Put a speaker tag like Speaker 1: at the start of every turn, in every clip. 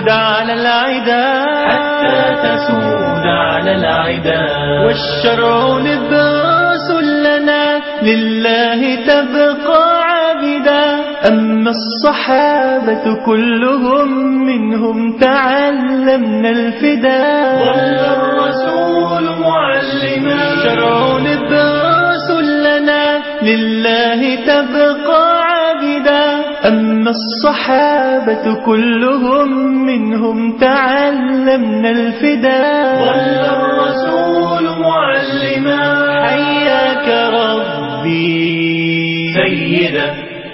Speaker 1: تسود على العدا حتى تسود على العدا والشرع لباس لنا لله تبقى عابدا أما الصحابة كلهم منهم تعلمنا الفداء ظل الرسول معلما الشرع لباس لنا لله تبقى عابدا أما الصحابة كلهم منهم تعلمنا الفداء ظل الرسول معلما حياك ربي سيدا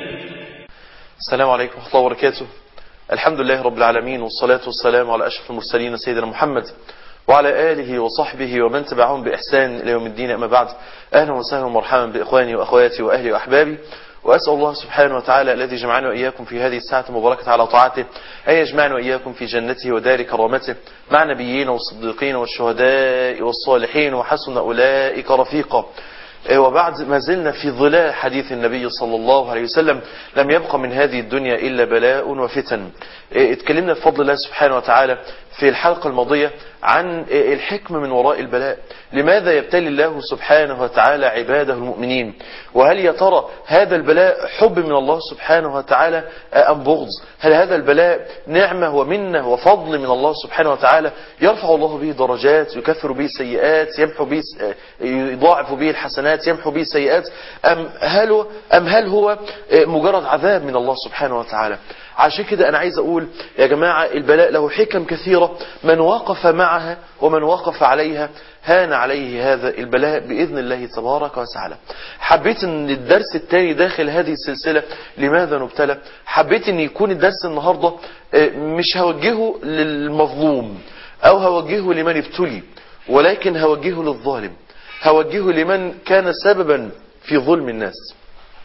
Speaker 2: السلام عليكم ورحمة الله وبركاته الحمد لله رب العالمين والصلاة والسلام على أشرف المرسلين سيدنا محمد وعلى آله وصحبه ومن تبعهم بإحسان إلى يوم الدين أما بعد أهلا وسهلا ومرحبا بإخواني وأخواتي وأهلي وأحبابي وأسأل الله سبحانه وتعالى الذي جمعنا وإياكم في هذه الساعة المباركة على طاعته أن يجمعنا وإياكم في جنته ودار كرامته مع نبيين والصديقين والشهداء والصالحين وحسن أولئك رفيقا وبعد ما زلنا في ظلال حديث النبي صلى الله عليه وسلم لم يبقى من هذه الدنيا إلا بلاء وفتن اتكلمنا بفضل الله سبحانه وتعالى في الحلقة الماضية عن الحكمة من وراء البلاء لماذا يبتلي الله سبحانه وتعالى عباده المؤمنين وهل يا ترى هذا البلاء حب من الله سبحانه وتعالى أم بغض هل هذا البلاء نعمة ومنة وفضل من الله سبحانه وتعالى يرفع الله به درجات يكثر به سيئات يمحو به يضاعف به الحسنات يمحو به سيئات أم هل, أم هل هو مجرد عذاب من الله سبحانه وتعالى عشان كده أنا عايز أقول يا جماعة البلاء له حكم كثيرة من وقف معها ومن وقف عليها هان عليه هذا البلاء بإذن الله تبارك وتعالى حبيت ان الدرس الثاني داخل هذه السلسلة لماذا نبتلى حبيت ان يكون الدرس النهاردة مش هوجهه للمظلوم او هوجهه لمن ابتلي ولكن هوجهه للظالم هوجهه لمن كان سببا في ظلم الناس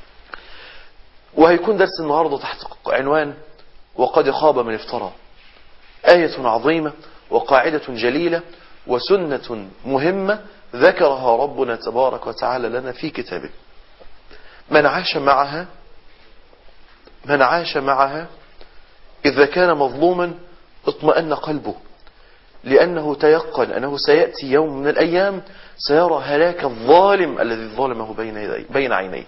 Speaker 2: وهيكون درس النهاردة تحت عنوان وقد خاب من افترى آية عظيمة وقاعدة جليلة وسنة مهمة ذكرها ربنا تبارك وتعالى لنا في كتابه من عاش معها من عاش معها إذا كان مظلوما اطمأن قلبه لأنه تيقن أنه سيأتي يوم من الأيام سيرى هلاك الظالم الذي ظلمه بين, بين عينيه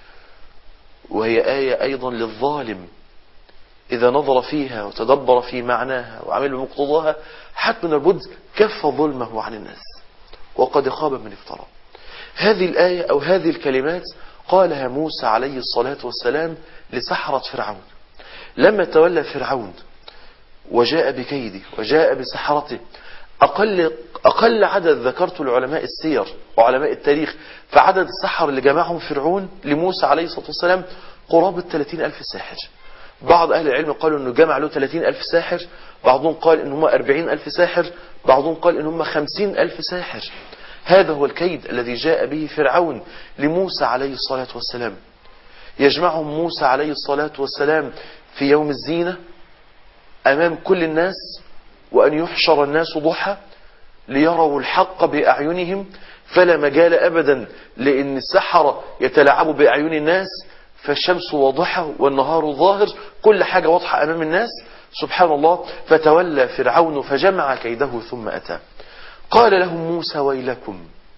Speaker 2: وهي آية أيضا للظالم إذا نظر فيها وتدبر في معناها وعمل بمقتضاها حتى لابد كف ظلمه عن الناس وقد خاب من افترى هذه الآية أو هذه الكلمات قالها موسى عليه الصلاة والسلام لسحرة فرعون لما تولى فرعون وجاء بكيده وجاء بسحرته أقل, أقل عدد ذكرت العلماء السير وعلماء التاريخ فعدد السحر اللي جمعهم فرعون لموسى عليه الصلاة والسلام قرابة 30 ألف ساحر بعض أهل العلم قالوا أنه جمع له 30 ألف ساحر بعضهم قال أن هم 40 ألف ساحر بعضهم قال أن هم 50 ألف ساحر هذا هو الكيد الذي جاء به فرعون لموسى عليه الصلاة والسلام يجمعهم موسى عليه الصلاة والسلام في يوم الزينة أمام كل الناس وأن يحشر الناس ضحى ليروا الحق بأعينهم فلا مجال أبدا لأن السحرة يتلاعبوا بأعين الناس فالشمس واضحة والنهار ظاهر كل حاجة واضحة أمام الناس سبحان الله فتولى فرعون فجمع كيده ثم أتى قال لهم موسى ويلكم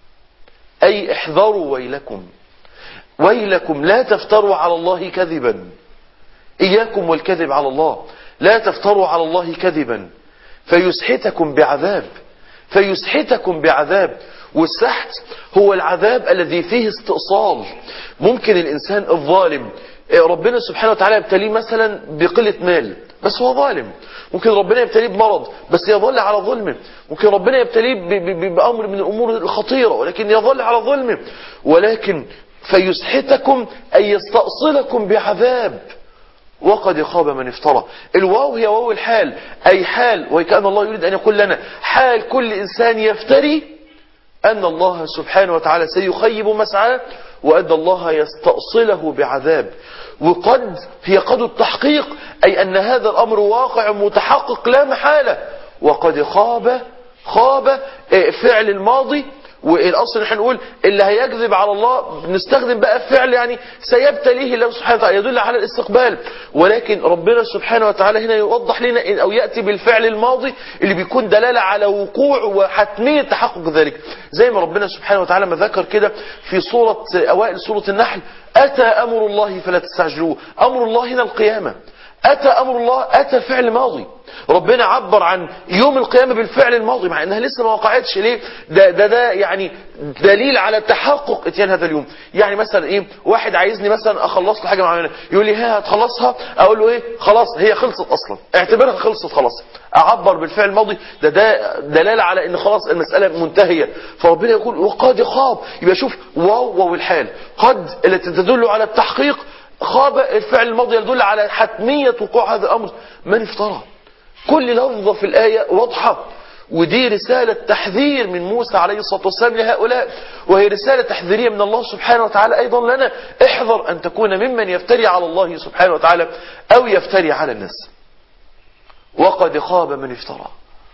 Speaker 2: أي احذروا ويلكم ويلكم لا تفتروا على الله كذبا إياكم والكذب على الله لا تفتروا على الله كذبا فيسحتكم بعذاب فيسحتكم بعذاب والسحت هو العذاب الذي فيه استئصال ممكن الإنسان الظالم ربنا سبحانه وتعالى يبتليه مثلا بقلة مال بس هو ظالم ممكن ربنا يبتليه بمرض بس يظل على ظلمه ممكن ربنا يبتليه بأمر من الأمور الخطيرة ولكن يظل على ظلمه ولكن فيسحتكم أي يستأصلكم بعذاب وقد خاب من افترى الواو هي واو الحال أي حال وكأن الله يريد أن يقول لنا حال كل إنسان يفتري أن الله سبحانه وتعالى سيخيب مسعاه وأن الله يستأصله بعذاب وقد هي قد التحقيق أي أن هذا الأمر واقع متحقق لا محالة وقد خاب خاب فعل الماضي والاصل احنا نقول اللي هيكذب على الله نستخدم بقى فعل يعني سيبتليه الله سبحانه وتعالى يدل على الاستقبال ولكن ربنا سبحانه وتعالى هنا يوضح لنا إن- او ياتي بالفعل الماضي اللي بيكون دلاله على وقوع وحتميه تحقق ذلك زي ما ربنا سبحانه وتعالى ما ذكر كده في سوره اوائل سوره النحل اتى امر الله فلا تستعجلوه امر الله هنا القيامه أتى أمر الله أتى فعل ماضي ربنا عبر عن يوم القيامة بالفعل الماضي مع أنها لسه ما وقعتش ليه ده, ده, ده يعني دليل على تحقق اتيان هذا اليوم يعني مثلا إيه واحد عايزني مثلا أخلص له حاجة معينة يقول لي ها هتخلصها أقول له إيه خلاص هي خلصت أصلا اعتبرها خلصت خلاص أعبر بالفعل الماضي ده ده دلالة على أن خلاص المسألة منتهية فربنا يقول وقد خاب يبقى شوف واو واو الحال قد التي تدل على التحقيق خاب الفعل الماضي يدل على حتمية وقوع هذا الأمر من افترى كل لفظة في الآية واضحة ودي رسالة تحذير من موسى عليه الصلاة والسلام لهؤلاء وهي رسالة تحذيرية من الله سبحانه وتعالى أيضا لنا احذر أن تكون ممن يفتري على الله سبحانه وتعالى أو يفتري على الناس وقد خاب من افترى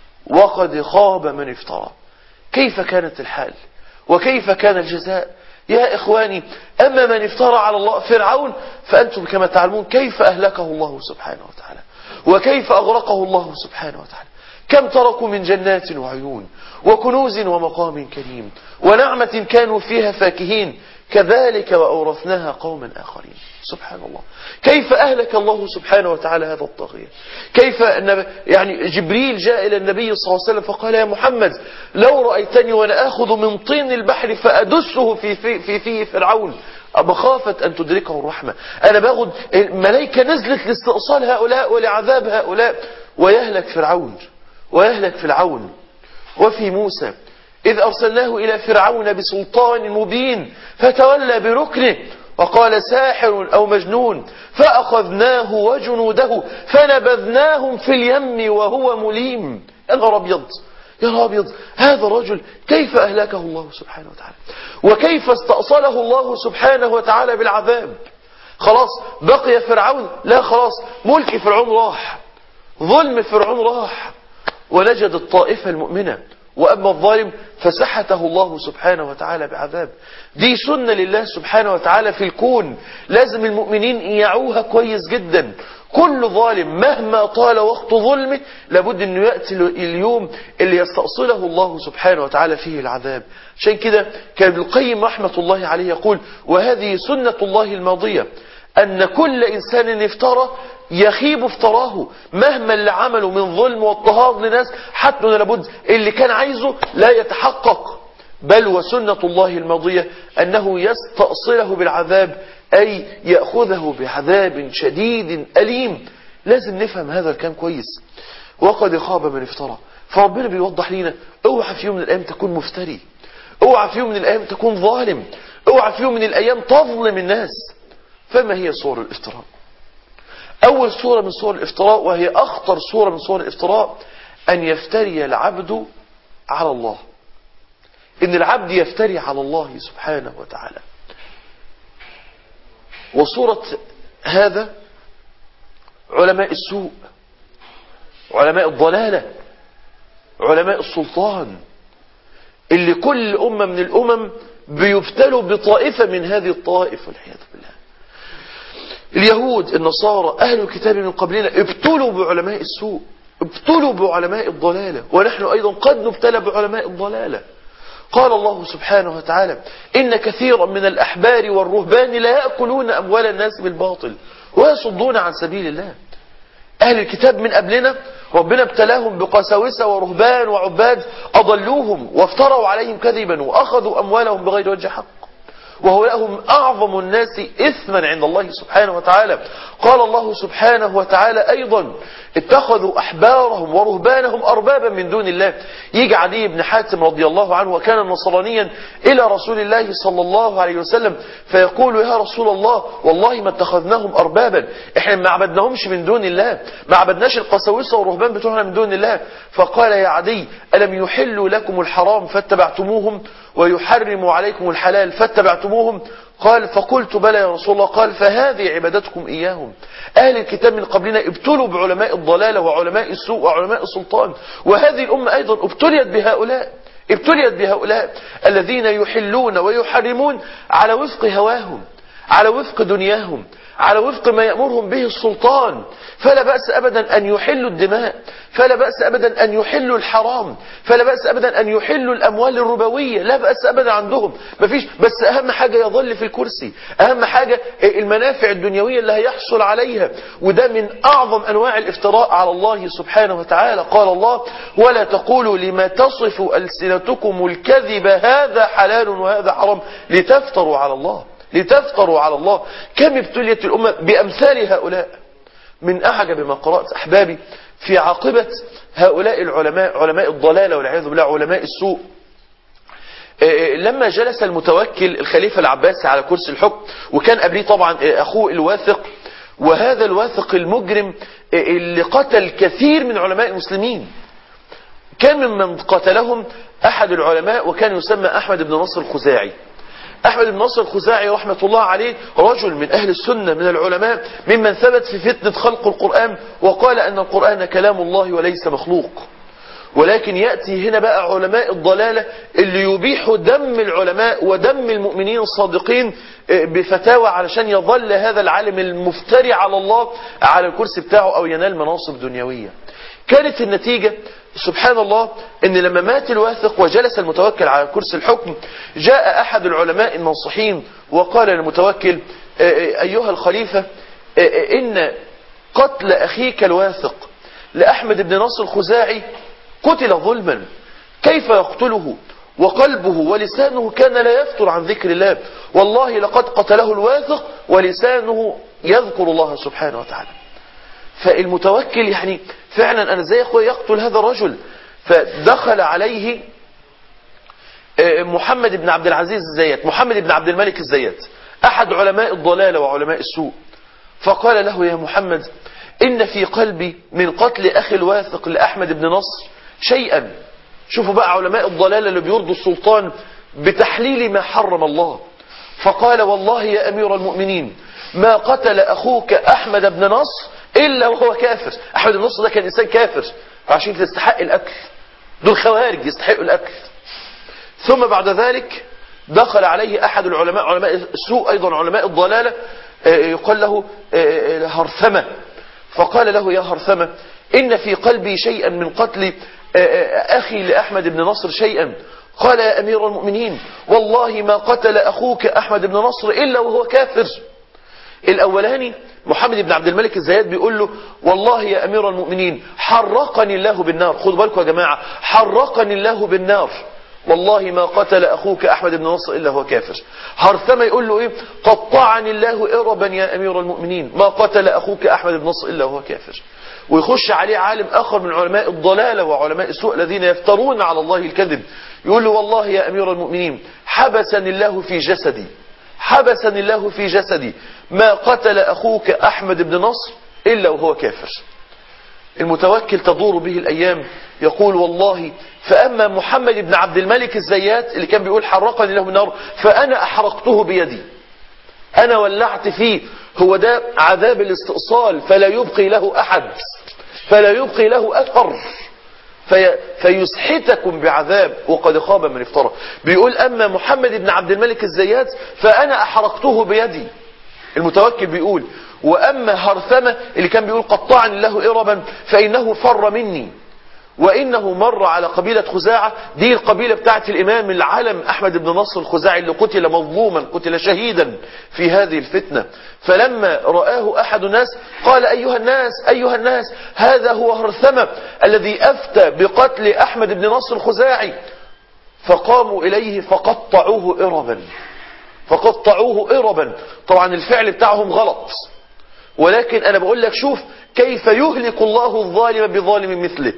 Speaker 2: وقد خاب من افترى كيف كانت الحال وكيف كان الجزاء يا إخواني أما من افترى على الله فرعون فأنتم كما تعلمون كيف أهلكه الله سبحانه وتعالى وكيف أغرقه الله سبحانه وتعالى كم تركوا من جنات وعيون وكنوز ومقام كريم ونعمة كانوا فيها فاكهين كذلك وأورثناها قوما آخرين سبحان الله كيف أهلك الله سبحانه وتعالى هذا الطاغية كيف أن يعني جبريل جاء إلى النبي صلى الله عليه وسلم فقال يا محمد لو رأيتني وأنا آخذ من طين البحر فأدسه في في في, في فرعون مخافة أن تدركه الرحمة أنا باخد الملائكة نزلت لاستئصال هؤلاء ولعذاب هؤلاء ويهلك فرعون ويهلك فرعون وفي موسى إذ أرسلناه إلى فرعون بسلطان مبين فتولى بركنه وقال ساحر أو مجنون فأخذناه وجنوده فنبذناهم في اليم وهو مليم يا نهار أبيض يا نهار أبيض هذا الرجل كيف أهلكه الله سبحانه وتعالى وكيف استأصله الله سبحانه وتعالى بالعذاب خلاص بقي فرعون لا خلاص ملك فرعون راح ظلم فرعون راح ونجد الطائفة المؤمنة وأما الظالم فسحته الله سبحانه وتعالى بعذاب دي سنة لله سبحانه وتعالى في الكون لازم المؤمنين يعوها كويس جدا كل ظالم مهما طال وقت ظلمه لابد انه يأتي اليوم اللي يستأصله الله سبحانه وتعالى فيه العذاب عشان كده كان ابن القيم رحمة الله عليه يقول وهذه سنة الله الماضية أن كل إنسان افترى يخيب افتراه مهما اللي عمله من ظلم واضطهاد لناس حتى لابد اللي كان عايزه لا يتحقق بل وسنة الله الماضية أنه يستأصله بالعذاب أي يأخذه بعذاب شديد أليم لازم نفهم هذا الكلام كويس وقد خاب من افترى فربنا بيوضح لنا اوعى في يوم من الأيام تكون مفتري اوعى في يوم من الأيام تكون ظالم اوعى في يوم من الأيام تظلم الناس فما هي صور الافتراء أول صورة من صور الافتراء وهي أخطر صورة من صور الافتراء أن يفتري العبد على الله إن العبد يفتري على الله سبحانه وتعالى وصورة هذا علماء السوء علماء الضلالة علماء السلطان اللي كل أمة من الأمم بيبتلوا بطائفة من هذه الطائفة والعياذ بالله اليهود النصارى أهل الكتاب من قبلنا ابتلوا بعلماء السوء ابتلوا بعلماء الضلالة ونحن أيضا قد نبتلى بعلماء الضلالة قال الله سبحانه وتعالى إن كثيرا من الأحبار والرهبان لا يأكلون أموال الناس بالباطل ويصدون عن سبيل الله أهل الكتاب من قبلنا ربنا ابتلاهم بقساوسة ورهبان وعباد أضلوهم وافتروا عليهم كذبا وأخذوا أموالهم بغير وجه حق وهؤلاء هم أعظم الناس إثما عند الله سبحانه وتعالى قال الله سبحانه وتعالى أيضا اتخذوا أحبارهم ورهبانهم أربابا من دون الله يجي علي بن حاتم رضي الله عنه وكان نصرانيا إلى رسول الله صلى الله عليه وسلم فيقول يا رسول الله والله ما اتخذناهم أربابا احنا ما عبدناهمش من دون الله ما عبدناش القساوسة والرهبان بتوعنا من دون الله فقال يا عدي ألم يحلوا لكم الحرام فاتبعتموهم ويحرموا عليكم الحلال فاتبعتموهم قال فقلت بلى يا رسول الله قال فهذه عبادتكم إياهم أهل الكتاب من قبلنا ابتلوا بعلماء الضلالة وعلماء السوء وعلماء السلطان وهذه الأمة أيضا ابتليت بهؤلاء ابتليت بهؤلاء الذين يحلون ويحرمون على وفق هواهم على وفق دنياهم على وفق ما يأمرهم به السلطان فلا بأس أبدا أن يحلوا الدماء فلا بأس أبدا أن يحلوا الحرام فلا بأس أبدا أن يحلوا الأموال الربوية لا بأس أبدا عندهم مفيش بس أهم حاجة يظل في الكرسي أهم حاجة المنافع الدنيوية اللي هيحصل عليها وده من أعظم أنواع الافتراء على الله سبحانه وتعالى قال الله ولا تقولوا لما تصف ألسنتكم الكذب هذا حلال وهذا حرام لتفتروا على الله لتفتروا على الله كم ابتليت الأمة بأمثال هؤلاء من أعجب ما قرأت أحبابي في عاقبة هؤلاء العلماء علماء الضلالة والعياذ بالله علماء السوء لما جلس المتوكل الخليفة العباسي على كرسي الحكم وكان قبليه طبعا أخوه الواثق وهذا الواثق المجرم اللي قتل كثير من علماء المسلمين كان ممن قتلهم أحد العلماء وكان يسمى أحمد بن نصر الخزاعي أحمد بن نصر الخزاعي رحمة الله عليه رجل من أهل السنة من العلماء ممن ثبت في فتنة خلق القرآن وقال أن القرآن كلام الله وليس مخلوق ولكن يأتي هنا بقى علماء الضلالة اللي يبيحوا دم العلماء ودم المؤمنين الصادقين بفتاوى علشان يظل هذا العالم المفتري على الله على الكرسي بتاعه أو ينال مناصب دنيوية كانت النتيجة سبحان الله ان لما مات الواثق وجلس المتوكل على كرسي الحكم جاء احد العلماء المنصحين وقال للمتوكل ايها الخليفة ان قتل اخيك الواثق لاحمد بن نصر الخزاعي قتل ظلما كيف يقتله وقلبه ولسانه كان لا يفتر عن ذكر الله والله لقد قتله الواثق ولسانه يذكر الله سبحانه وتعالى فالمتوكل يعني فعلا أنا زي أخوي يقتل هذا الرجل فدخل عليه محمد بن عبد العزيز الزيات محمد بن عبد الملك الزيات أحد علماء الضلالة وعلماء السوء فقال له يا محمد إن في قلبي من قتل أخي الواثق لأحمد بن نصر شيئا شوفوا بقى علماء الضلالة اللي بيرضوا السلطان بتحليل ما حرم الله فقال والله يا أمير المؤمنين ما قتل أخوك أحمد بن نصر إلا وهو كافر أحمد بن نصر ده كان إنسان كافر فعشان كده يستحق الأكل دول خوارج يستحقوا الأكل ثم بعد ذلك دخل عليه أحد العلماء علماء السوء أيضا علماء الضلالة يقال له هرثمة فقال له يا هرثمة إن في قلبي شيئا من قتل أخي لأحمد بن نصر شيئا قال يا أمير المؤمنين والله ما قتل أخوك أحمد بن نصر إلا وهو كافر الأولاني محمد بن عبد الملك الزياد بيقول له والله يا أمير المؤمنين حرقني الله بالنار خدوا بالكم يا جماعة حرقني الله بالنار والله ما قتل أخوك أحمد بن نصر إلا هو كافر هرثمة يقول له إيه قطعني الله إربا يا أمير المؤمنين ما قتل أخوك أحمد بن نصر إلا هو كافر ويخش عليه عالم آخر من علماء الضلالة وعلماء السوء الذين يفترون على الله الكذب يقول له والله يا أمير المؤمنين حبسني الله في جسدي حبسني الله في جسدي ما قتل أخوك أحمد بن نصر إلا وهو كافر المتوكل تدور به الأيام يقول والله فأما محمد بن عبد الملك الزيات اللي كان بيقول حرقني له النار فأنا أحرقته بيدي أنا ولعت فيه هو ده عذاب الاستئصال فلا يبقي له أحد فلا يبقي له أثر في فيسحتكم بعذاب وقد خاب من افترى بيقول أما محمد بن عبد الملك الزيات فأنا أحرقته بيدي المتوكل بيقول وأما هرثمة اللي كان بيقول قطعني الله إربا فإنه فر مني وإنه مر على قبيلة خزاعة دي القبيلة بتاعت الإمام العالم أحمد بن نصر الخزاعي اللي قتل مظلوما قتل شهيدا في هذه الفتنة فلما رآه أحد الناس قال أيها الناس أيها الناس هذا هو هرثمة الذي أفتى بقتل أحمد بن نصر الخزاعي فقاموا إليه فقطعوه إربا فقطعوه إربا طبعا الفعل بتاعهم غلط ولكن أنا بقول لك شوف كيف يهلك الله الظالم بظالم مثله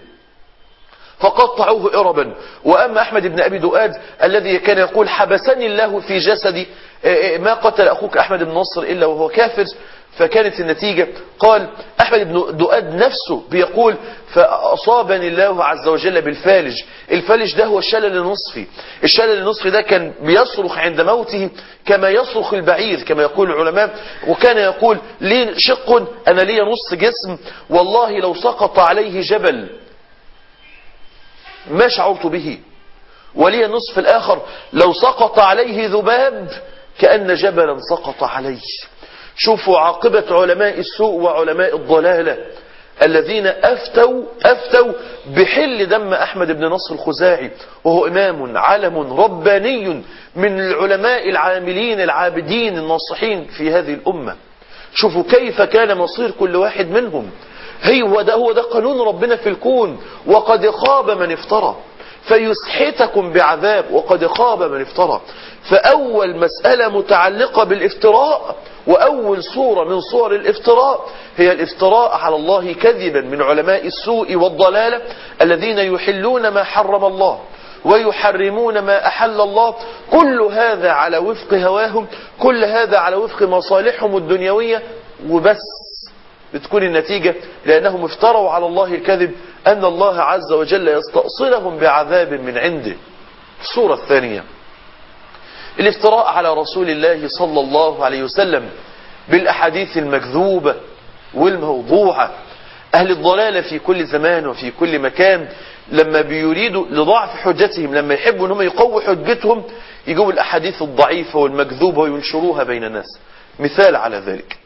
Speaker 2: فقطعوه إربا وأما أحمد بن أبي دؤاد الذي كان يقول حبسني الله في جسدي ما قتل أخوك أحمد بن نصر إلا وهو كافر فكانت النتيجة قال أحمد بن دؤاد نفسه بيقول فأصابني الله عز وجل بالفالج الفالج ده هو الشلل النصفي الشلل النصفي ده كان بيصرخ عند موته كما يصرخ البعير كما يقول العلماء وكان يقول لي شق أنا لي نص جسم والله لو سقط عليه جبل ما شعرت به ولي النصف الآخر لو سقط عليه ذباب كأن جبلا سقط عليه شوفوا عاقبة علماء السوء وعلماء الضلالة الذين أفتوا, أفتوا بحل دم أحمد بن نصر الخزاعي وهو إمام علم رباني من العلماء العاملين العابدين الناصحين في هذه الأمة شوفوا كيف كان مصير كل واحد منهم هو ده, هو ده قانون ربنا في الكون وقد خاب من افترى فيسحتكم بعذاب وقد خاب من افترى فأول مسألة متعلقة بالافتراء وأول صورة من صور الافتراء هي الافتراء على الله كذبا من علماء السوء والضلالة الذين يحلون ما حرم الله ويحرمون ما أحل الله كل هذا على وفق هواهم كل هذا على وفق مصالحهم الدنيوية وبس بتكون النتيجة لأنهم افتروا على الله الكذب أن الله عز وجل يستأصلهم بعذاب من عنده الصورة الثانية الافتراء على رسول الله صلى الله عليه وسلم بالأحاديث المكذوبة والموضوعة أهل الضلالة في كل زمان وفي كل مكان لما بيريدوا لضعف حجتهم لما يحبوا أنهم يقووا حجتهم يجوا الأحاديث الضعيفة والمكذوبة وينشروها بين الناس مثال على ذلك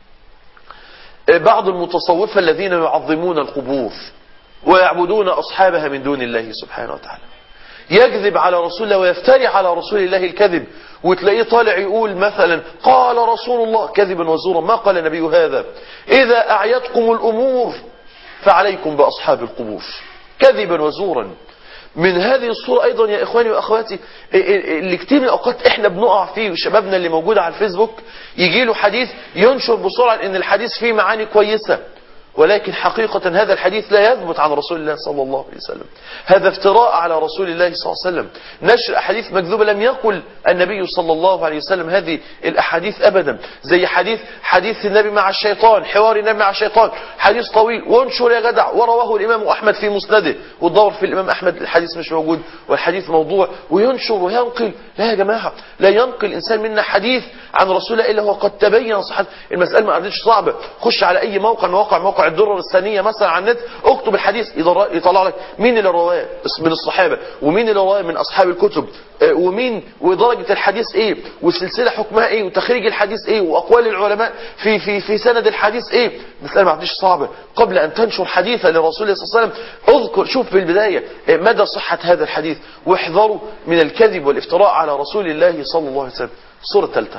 Speaker 2: بعض المتصوفة الذين يعظمون القبور ويعبدون أصحابها من دون الله سبحانه وتعالى يكذب على رسول الله ويفتري على رسول الله الكذب وتلاقيه طالع يقول مثلا قال رسول الله كذبا وزورا ما قال النبي هذا إذا أعيتكم الأمور فعليكم بأصحاب القبور كذبا وزورا من هذه الصورة أيضا يا إخواني وأخواتي اللي كتير من الأوقات إحنا بنقع فيه وشبابنا اللي موجود على الفيسبوك يجي له حديث ينشر بسرعة إن الحديث فيه معاني كويسة ولكن حقيقة هذا الحديث لا يثبت عن رسول الله صلى الله عليه وسلم هذا افتراء على رسول الله صلى الله عليه وسلم نشر أحاديث مكذوبة لم يقل النبي صلى الله عليه وسلم هذه الأحاديث أبدا زي حديث حديث النبي مع الشيطان حوار النبي مع الشيطان حديث طويل وانشر يا جدع ورواه الإمام أحمد في مسنده وتدور في الإمام أحمد الحديث مش موجود والحديث موضوع وينشر وينقل لا يا جماعة لا ينقل الإنسان منا حديث عن رسول الله إلا هو قد تبين صحة المسألة ما قردتش صعبة خش على أي موقع مواقع موقع الدرر الثانية مثلا على النت اكتب الحديث يطلع لك مين اللي رواه من الصحابة ومين اللي رواه من أصحاب الكتب ومين ودرجة الحديث ايه والسلسلة حكمها ايه وتخريج الحديث ايه واقوال العلماء في في في سند الحديث ايه مسألة ما عنديش صعبة قبل ان تنشر حديثا لرسول الله صلى الله عليه وسلم اذكر شوف في البداية مدى صحة هذا الحديث واحذروا من الكذب والافتراء على رسول الله صلى الله عليه وسلم الصورة الثالثة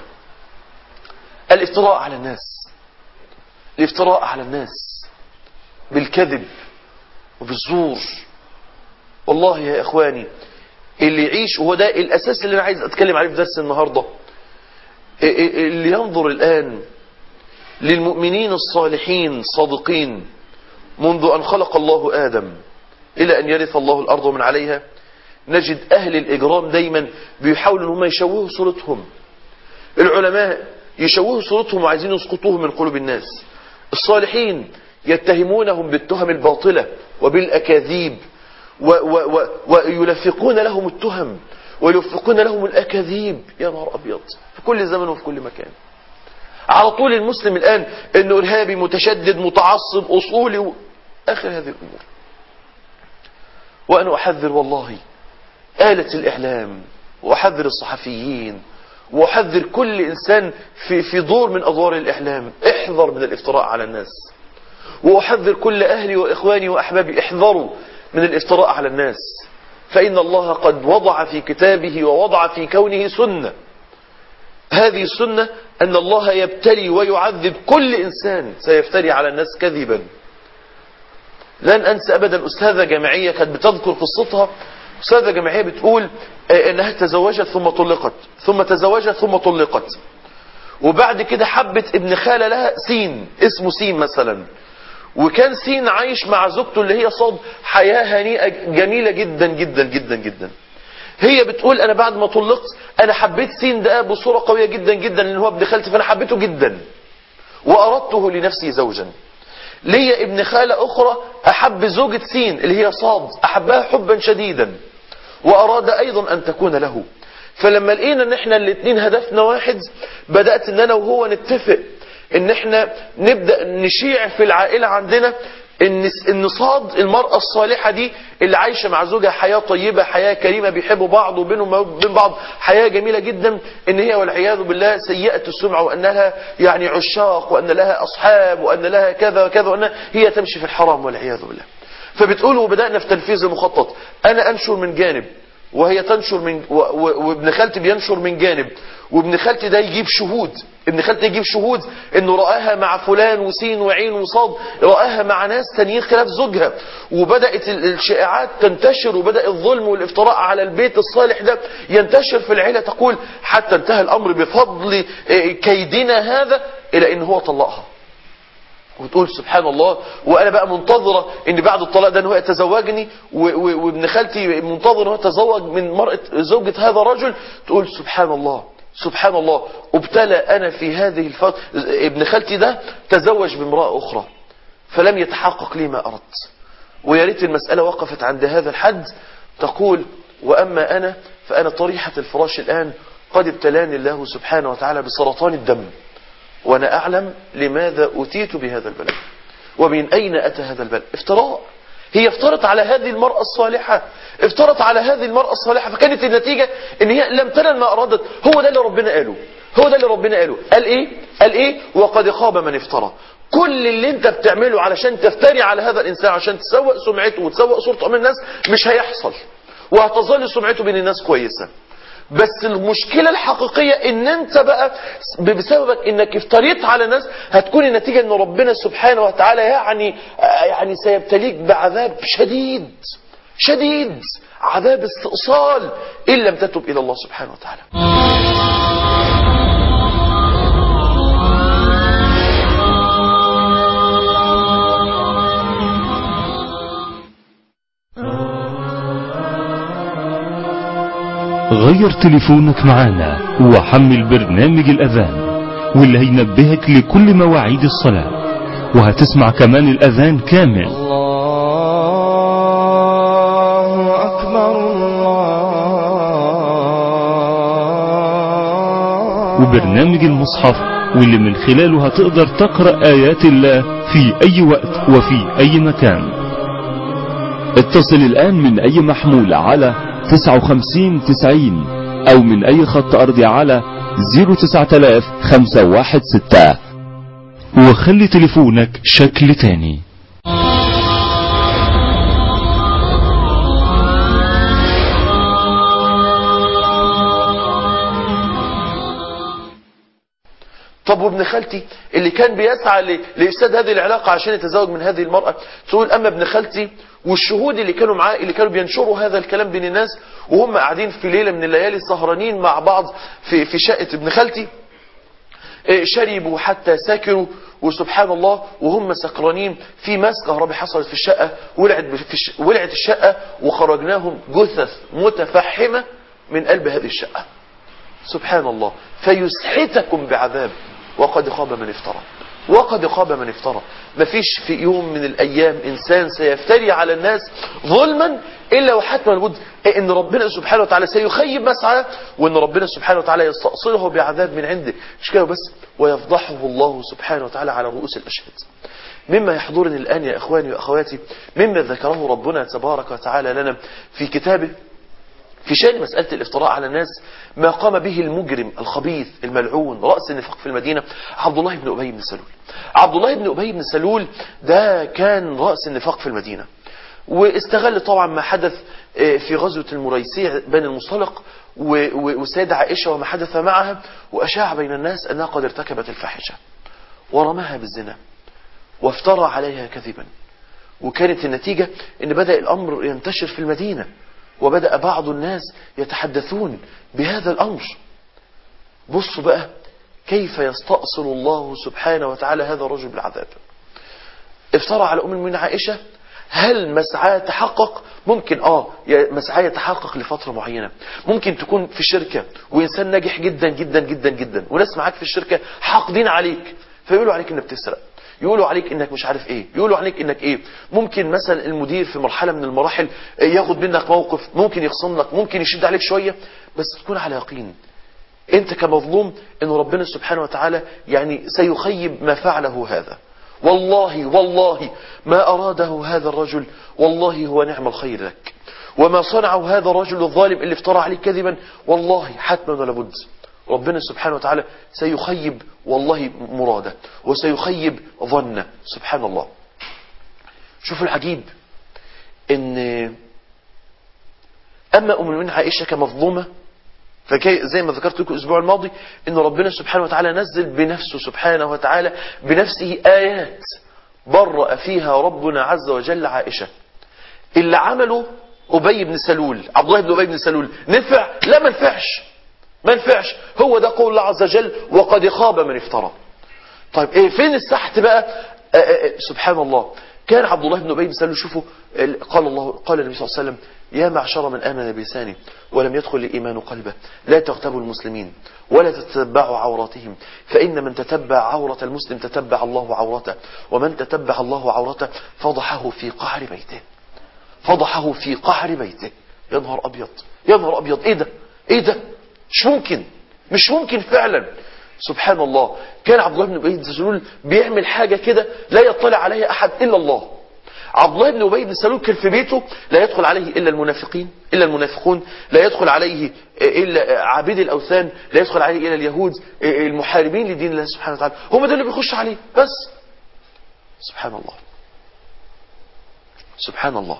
Speaker 2: الافتراء على الناس الافتراء على الناس بالكذب وبالزور والله يا اخواني اللي يعيش وهو ده الاساس اللي انا عايز اتكلم عليه في درس النهارده اللي ينظر الان للمؤمنين الصالحين الصادقين منذ ان خلق الله ادم الى ان يرث الله الارض ومن عليها نجد اهل الاجرام دايما بيحاولوا ان هم يشوهوا صورتهم العلماء يشوهوا صورتهم وعايزين يسقطوهم من قلوب الناس الصالحين يتهمونهم بالتهم الباطلة وبالأكاذيب و و و ويلفقون لهم التهم ويلفقون لهم الأكاذيب يا نهار أبيض في كل زمن وفي كل مكان على طول المسلم الآن أنه إرهابي متشدد متعصب أصولي و... آخر هذه الأمور وأنا أحذر والله آلة الإعلام وأحذر الصحفيين وأحذر كل إنسان في, في دور من أدوار الإعلام احذر من الافتراء على الناس وأحذر كل أهلي وإخواني وأحبابي احذروا من الافتراء على الناس فإن الله قد وضع في كتابه ووضع في كونه سنة هذه السنة أن الله يبتلي ويعذب كل إنسان سيفتري على الناس كذبا لن أنسى أبدا أستاذة جامعية كانت بتذكر قصتها أستاذة جامعية بتقول أنها تزوجت ثم طلقت ثم تزوجت ثم طلقت وبعد كده حبت ابن خالة لها سين اسمه سين مثلا وكان سين عايش مع زوجته اللي هي صاد حياة هنيئة جميلة جدا جدا جدا جدا هي بتقول انا بعد ما طلقت انا حبيت سين ده بصورة قوية جدا جدا لان هو ابن خالتي فانا حبيته جدا واردته لنفسي زوجا ليا ابن خالة اخرى احب زوجة سين اللي هي صاد احبها حبا شديدا واراد ايضا ان تكون له فلما لقينا ان احنا الاثنين هدفنا واحد بدأت ان انا وهو نتفق ان احنا نبدأ نشيع في العائلة عندنا ان ان صاد المرأة الصالحة دي اللي عايشة مع زوجها حياة طيبة حياة كريمة بيحبوا بعض وبينهم وبين بعض حياة جميلة جدا ان هي والعياذ بالله سيئة السمعة وان لها يعني عشاق وان لها اصحاب وان لها كذا وكذا وان هي تمشي في الحرام والعياذ بالله فبتقول وبدأنا في تنفيذ المخطط انا انشر من جانب وهي تنشر من و- و- وابن خالتي بينشر من جانب وابن خالتي ده يجيب شهود ابن خالتي يجيب شهود انه رآها مع فلان وسين وعين وصاد رآها مع ناس تانيين خلاف زوجها وبدأت ال- الشائعات تنتشر وبدأ الظلم والافتراء على البيت الصالح ده ينتشر في العيلة تقول حتى انتهى الامر بفضل آه، كيدنا هذا الى ان هو طلقها وتقول سبحان الله وانا بقى منتظره ان بعد الطلاق ده ان هو يتزوجني و- و- وابن خالتي منتظر ان هو يتزوج من مرأة زوجة هذا الرجل تقول سبحان الله سبحان الله ابتلى انا في هذه الفترة ابن خالتي ده تزوج بامرأة اخرى فلم يتحقق لي ما اردت ويا ريت المسألة وقفت عند هذا الحد تقول واما انا فانا طريحة الفراش الان قد ابتلاني الله سبحانه وتعالى بسرطان الدم وأنا أعلم لماذا أتيت بهذا البلاء ومن أين أتى هذا البلاء افتراء هي افترت على هذه المرأة الصالحة افترت على هذه المرأة الصالحة فكانت النتيجة ان هي لم تنل ما أرادت هو ده اللي ربنا قاله هو ده اللي ربنا قاله قال ايه قال ايه وقد خاب من افترى كل اللي انت بتعمله علشان تفتري على هذا الانسان عشان تسوق سمعته وتسوق صورته من الناس مش هيحصل وهتظل سمعته بين الناس كويسة بس المشكلة الحقيقية ان انت بقى بسببك انك افتريت على ناس هتكون النتيجة ان ربنا سبحانه وتعالى يعني يعني سيبتليك بعذاب شديد شديد عذاب استئصال ان لم تتب الى الله سبحانه وتعالى
Speaker 3: غير تليفونك معانا وحمل برنامج الأذان واللي هينبهك لكل مواعيد الصلاة وهتسمع كمان الأذان كامل
Speaker 4: الله أكبر الله
Speaker 3: وبرنامج المصحف واللي من خلاله هتقدر تقرأ آيات الله في أي وقت وفي أي مكان اتصل الآن من أي محمول على 59 90 أو من أي خط أرضي على 09000 516 وخلي تليفونك شكل تاني
Speaker 2: طب وابن خالتي اللي كان بيسعى ل- لإفساد هذه العلاقة عشان يتزوج من هذه المرأة تقول أما ابن خالتي والشهود اللي كانوا معاه اللي كانوا بينشروا هذا الكلام بين الناس وهم قاعدين في ليلة من الليالي سهرانين مع بعض في في شقة ابن خالتي إيه، شربوا حتى سكروا وسبحان الله وهم سكرانين في ماس كهربي حصلت في الشقة ولعت في الش... ولعت الشقة وخرجناهم جثث متفحمة من قلب هذه الشقة سبحان الله فيسحتكم بعذاب وقد خاب من افترى وقد خاب من افترى مفيش في يوم من الايام انسان سيفتري على الناس ظلما الا وحتما لابد ان ربنا سبحانه وتعالى سيخيب مسعاه وان ربنا سبحانه وتعالى يستأصله بعذاب من عنده مش كده بس ويفضحه الله سبحانه وتعالى على رؤوس الاشهاد مما يحضرني الان يا اخواني واخواتي مما ذكره ربنا تبارك وتعالى لنا في كتابه في شأن مسألة الافتراء على الناس ما قام به المجرم الخبيث الملعون رأس النفاق في المدينة عبد الله بن أبي بن سلول عبد الله بن أبي بن سلول ده كان رأس النفاق في المدينة واستغل طبعا ما حدث آه، في غزوة المريسيع بين المصطلق و- و- والسيدة عائشة وما حدث معها وأشاع بين الناس أنها قد ارتكبت الفاحشة ورماها بالزنا وافترى عليها كذبا وكانت النتيجة ان بدأ الامر ينتشر في المدينة وبدأ بعض الناس يتحدثون بهذا الامر بصوا بقى كيف يستأصل الله سبحانه وتعالى هذا الرجل بالعذاب افترى على ام المؤمنين عائشة هل مسعاه تحقق ممكن اه يا- مسعاه يتحقق لفترة معينة ممكن تكون في شركة وانسان ناجح جدا جدا جدا جدا وناس معاك في الشركة حاقدين عليك فيقولوا عليك انك بتسرق يقولوا عليك انك مش عارف ايه يقولوا عليك انك ايه ممكن مثلا المدير في مرحلة من المراحل ياخد منك موقف ممكن يخصم لك ممكن يشد عليك شوية بس تكون على يقين انت كمظلوم ان ربنا سبحانه وتعالى يعني سيخيب ما فعله هذا والله والله ما أراده هذا الرجل والله هو نعم الخير لك وما صنعه هذا الرجل الظالم اللي افترى عليك كذبا والله حتما ولا بد ربنا سبحانه وتعالى سيخيب والله مراده وسيخيب ظنه سبحان الله شوفوا العجيب ان اما ام المؤمنين عائشه كمظلومه فكي زي ما ذكرت لكم الاسبوع الماضي ان ربنا سبحانه وتعالى نزل بنفسه سبحانه وتعالى بنفسه ايات برأ فيها ربنا عز وجل عائشه اللي عمله ابي بن سلول عبد الله بن ابي بن سلول نفع لا ما نفعش ما نفعش هو ده قول الله عز وجل وقد خاب من افترى طيب ايه فين السحت بقى آآ آآ سبحان الله كان عبد الله بن ابي بن سلول شوفوا قال الله قال النبي صلى الله عليه وسلم يا معشر من امن بلسانه ولم يدخل الايمان قلبه لا تغتابوا المسلمين ولا تتبعوا عوراتهم فان من تتبع عوره المسلم تتبع الله عورته ومن تتبع الله عورته فضحه في قعر بيته فضحه في قعر بيته يا نهار ابيض يا نهار ابيض ايه ده ايه ده مش ممكن مش ممكن فعلا سبحان الله كان عبد الله بن ابي بن سلول بيعمل حاجه كده لا يطلع عليها احد الا الله عبد الله بن ابي بن سلول كان في بيته لا يدخل عليه الا المنافقين الا المنافقون لا يدخل عليه الا عابدي الاوثان لا يدخل عليه الا اليهود المحاربين لدين الله سبحانه وتعالى هم ده اللي بيخش عليه بس سبحان الله سبحان الله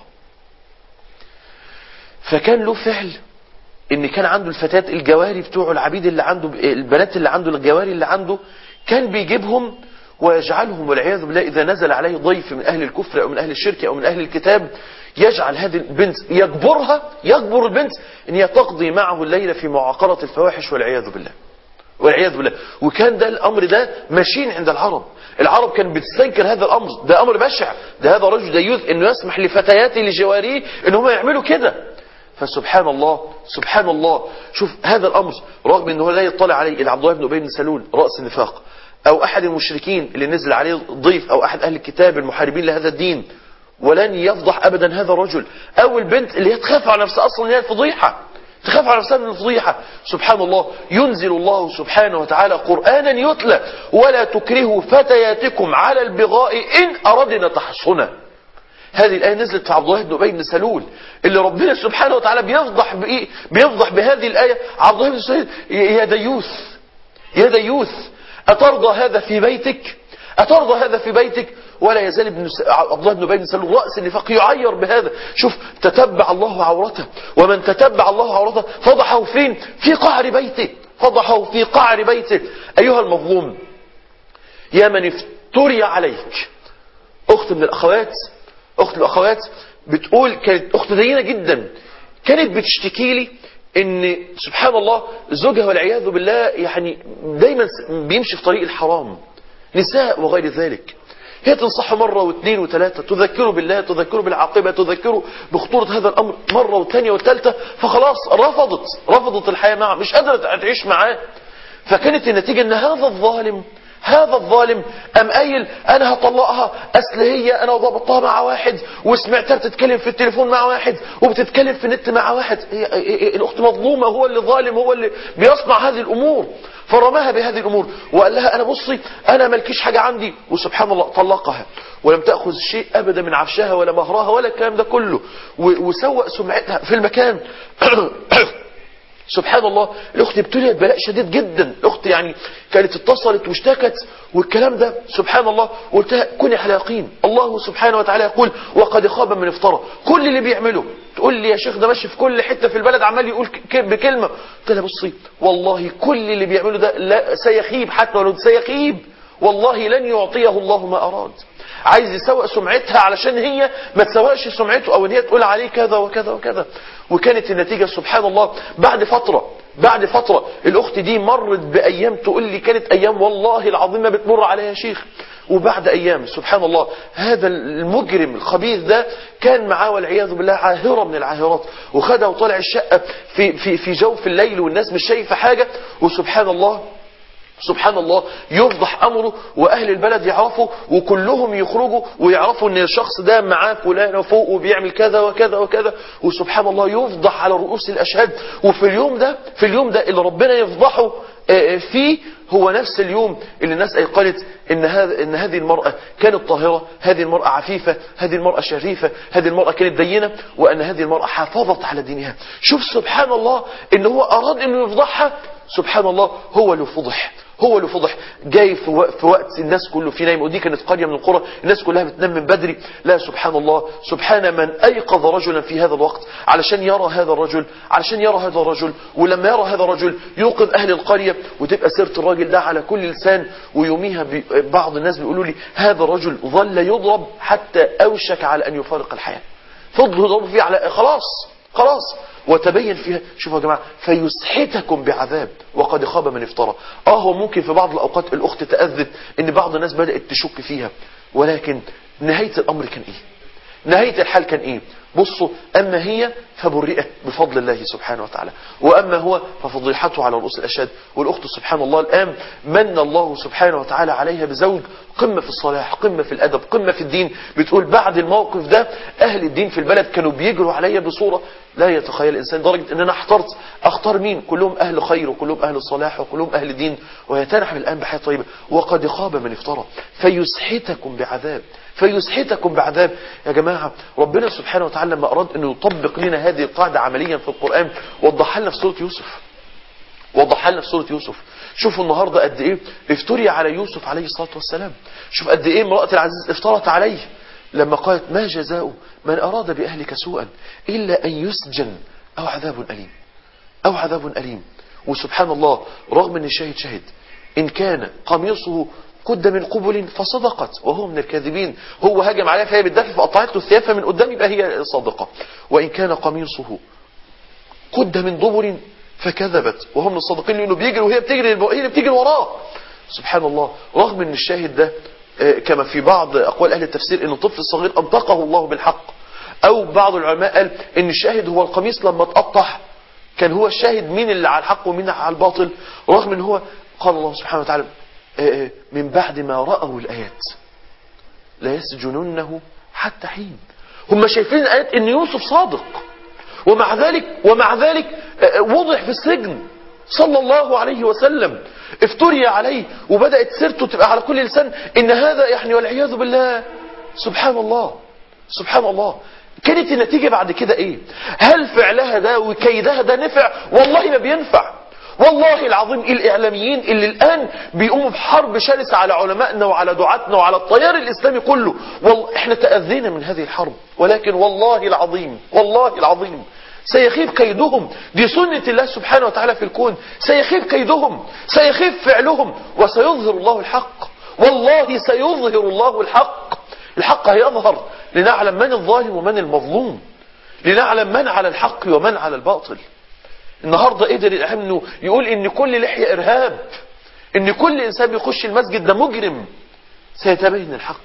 Speaker 2: فكان له فعل ان كان عنده الفتاة الجواري بتوعه العبيد اللي عنده البنات اللي عنده الجواري اللي عنده كان بيجيبهم ويجعلهم والعياذ بالله اذا نزل عليه ضيف من اهل الكفر او من اهل الشرك او من اهل الكتاب يجعل هذه البنت يجبرها يجبر البنت ان هي تقضي معه الليل في معاقرة الفواحش والعياذ بالله والعياذ بالله وكان ده الامر ده ماشيين عند العرب العرب كان بتستنكر هذا الامر ده امر بشع ده هذا رجل ديوث انه يسمح لفتياته لجواريه ان هم يعملوا كده فسبحان الله سبحان الله شوف هذا الامر رغم انه لا يطلع عليه الا عبد الله بن ابي بن سلول راس النفاق او احد المشركين اللي نزل عليه ضيف او احد اهل الكتاب المحاربين لهذا الدين ولن يفضح ابدا هذا الرجل او البنت اللي هي تخاف على نفسها اصلا هي الفضيحه تخاف على نفسها من الفضيحة سبحان الله ينزل الله سبحانه وتعالى قرآنا يتلى ولا تكرهوا فتياتكم على البغاء إن أردنا تحصنا هذه الآية نزلت في عبد الله بن أبي بن سلول اللي ربنا سبحانه وتعالى بيفضح بإيه بيفضح بهذه الآية عبد الله بن سلول يا ديوث يا ديوث أترضى هذا في بيتك أترضى هذا في بيتك ولا يزال ابن س... عبد الله بن ابي بن سلول راس النفاق يعير بهذا شوف تتبع الله عورته ومن تتبع الله عورته فضحه فين في قعر بيته فضحه في قعر بيته ايها المظلوم يا من افتري عليك اخت من الاخوات اخت الاخوات بتقول كانت اخت دينه جدا كانت بتشتكي لي ان سبحان الله زوجها والعياذ بالله يعني دايما بيمشي في طريق الحرام نساء وغير ذلك هي تنصحه مرة واثنين وثلاثة تذكره بالله تذكره بالعاقبة تذكره بخطورة هذا الأمر مرة وثانية وثالثة فخلاص رفضت رفضت الحياة معه مش قادرة تعيش معاه فكانت النتيجة ان هذا الظالم هذا الظالم أم قايل أنا هطلقها أصل هي أنا ضبطتها مع واحد وسمعتها بتتكلم في التليفون مع واحد وبتتكلم في النت مع واحد هي هي الأخت مظلومة هو اللي ظالم هو اللي بيصنع هذه الأمور فرماها بهذه الأمور وقال لها أنا بصي أنا ملكيش حاجة عندي وسبحان الله طلقها ولم تأخذ شيء أبدا من عفشها ولا مهرها ولا الكلام ده كله وسوء سمعتها في المكان سبحان الله الاخت ابتليت بلاء شديد جدا الاخت يعني كانت اتصلت واشتكت والكلام ده سبحان الله قلت لها كوني على يقين الله سبحانه وتعالى يقول وقد خاب من افترى كل اللي بيعمله تقول لي يا شيخ ده ماشي في كل حته في البلد عمال يقول بكلمه قلت لها بصي والله كل اللي بيعمله ده لا سيخيب حتى ولو سيخيب والله لن يعطيه الله ما اراد عايز يسوق سمعتها علشان هي ما تسوقش سمعته او ان هي تقول عليه كذا وكذا وكذا وكانت النتيجة سبحان الله بعد فترة بعد فترة الاخت دي مرت بايام تقول لي كانت ايام والله العظيم ما بتمر عليها يا شيخ وبعد ايام سبحان الله هذا المجرم الخبيث ده كان معاه والعياذ بالله عاهرة من العاهرات وخدها وطلع الشقة في في في جوف الليل والناس مش شايفة حاجة وسبحان الله سبحان الله يفضح امره واهل البلد يعرفوا وكلهم يخرجوا ويعرفوا ان الشخص ده معاه فلان فوق وبيعمل كذا وكذا وكذا وسبحان الله يفضح على رؤوس الاشهاد وفي اليوم ده في اليوم ده اللي ربنا يفضحه آه، فيه هو نفس اليوم اللي الناس أيقنت إن, هذا إن هذه المرأة كانت طاهرة هذه المرأة عفيفة هذه المرأة شريفة هذه المرأة كانت دينة وأن هذه المرأة حافظت على دينها شوف سبحان الله إن هو أراد إنه يفضحها سبحان الله هو اللي فضح هو اللي فضح جاي في وقت, في وقت الناس كله في نايم ودي كانت قرية من القرى الناس كلها بتنام من بدري لا سبحان الله سبحان من أيقظ رجلا في هذا الوقت علشان يرى هذا الرجل علشان يرى هذا الرجل ولما يرى هذا الرجل يوقظ أهل القرية وتبقى سيرة الراجل ده على كل لسان ويوميها بي بعض الناس بيقولوا لي هذا الرجل ظل يضرب حتى أوشك على أن يفارق الحياة فضلوا يضربوا فيه على خلاص خلاص وتبين فيها شوفوا يا جماعة فيسحتكم بعذاب وقد خاب من افترى اه هو ممكن في بعض الأوقات الأخت تأذت ان بعض الناس بدأت تشك فيها ولكن نهاية الأمر كان ايه نهاية الحال كان ايه بصوا أما هي فبرئت بفضل الله سبحانه وتعالى وأما هو ففضيحته على رؤوس الأشهاد والأخت سبحان الله الآن من الله سبحانه وتعالى عليها بزوج قمة في الصلاح قمة في الأدب قمة في الدين بتقول بعد الموقف ده أهل الدين في البلد كانوا بيجروا عليا بصورة لا يتخيل الإنسان لدرجة أن أنا احترت أختار مين كلهم أهل خير وكلهم أهل صلاح وكلهم أهل دين ويتنعم الآن بحياة طيبة وقد خاب من افترى فيسحتكم بعذاب فيسحتكم بعذاب يا جماعة ربنا سبحانه وتعالى لما أراد أنه يطبق لنا هذه القاعدة عمليا في القرآن وضحها لنا في سورة يوسف وضحها لنا في سورة يوسف شوفوا النهاردة قد ايه افتري على يوسف عليه الصلاة والسلام شوف قد ايه امرأة العزيز افترت عليه لما قالت ما جزاء من أراد بأهلك سوءا إلا أن يسجن أو عذاب أليم أو عذاب أليم وسبحان الله رغم أن الشاهد شهد إن كان قميصه قد من قبل فصدقت وهو من الكاذبين هو هجم عليها فهي بتدافع فقطعت له الثياب فمن قدام يبقى هي صادقة وإن كان قميصه قد من دبر فكذبت وهم من الصادقين لأنه بيجري وهي بتجري هي اللي بتجري وراه سبحان الله رغم أن الشاهد ده كما في بعض أقوال أهل التفسير أن الطفل الصغير أنطقه الله بالحق أو بعض العلماء قال أن الشاهد هو القميص لما تقطع كان هو الشاهد مين اللي على الحق ومين على الباطل رغم أن هو قال الله سبحانه وتعالى من بعد ما رأوا الآيات لا يسجننه حتى حين هم شايفين الآيات أن يوسف صادق ومع ذلك ومع ذلك وضع في السجن صلى الله عليه وسلم افتري عليه وبدأت سيرته تبقى على كل لسان ان هذا يعني والعياذ بالله سبحان الله سبحان الله كانت النتيجة بعد كده ايه هل فعلها ده وكيدها ده نفع والله ما بينفع والله العظيم الإعلاميين اللي الآن بيقوموا بحرب شرسة على علمائنا وعلى دعاتنا وعلى التيار الإسلامي كله والله احنا تأذينا من هذه الحرب ولكن والله العظيم والله العظيم سيخيب كيدهم دي سنة الله سبحانه وتعالى في الكون سيخيب كيدهم سيخيب فعلهم وسيظهر الله الحق والله سيظهر الله الحق الحق هيظهر لنعلم من الظالم ومن المظلوم لنعلم من على الحق ومن على الباطل النهاردة قدر الإعلام انه يقول ان كل لحية ارهاب ان كل انسان بيخش المسجد ده مجرم سيتبين الحق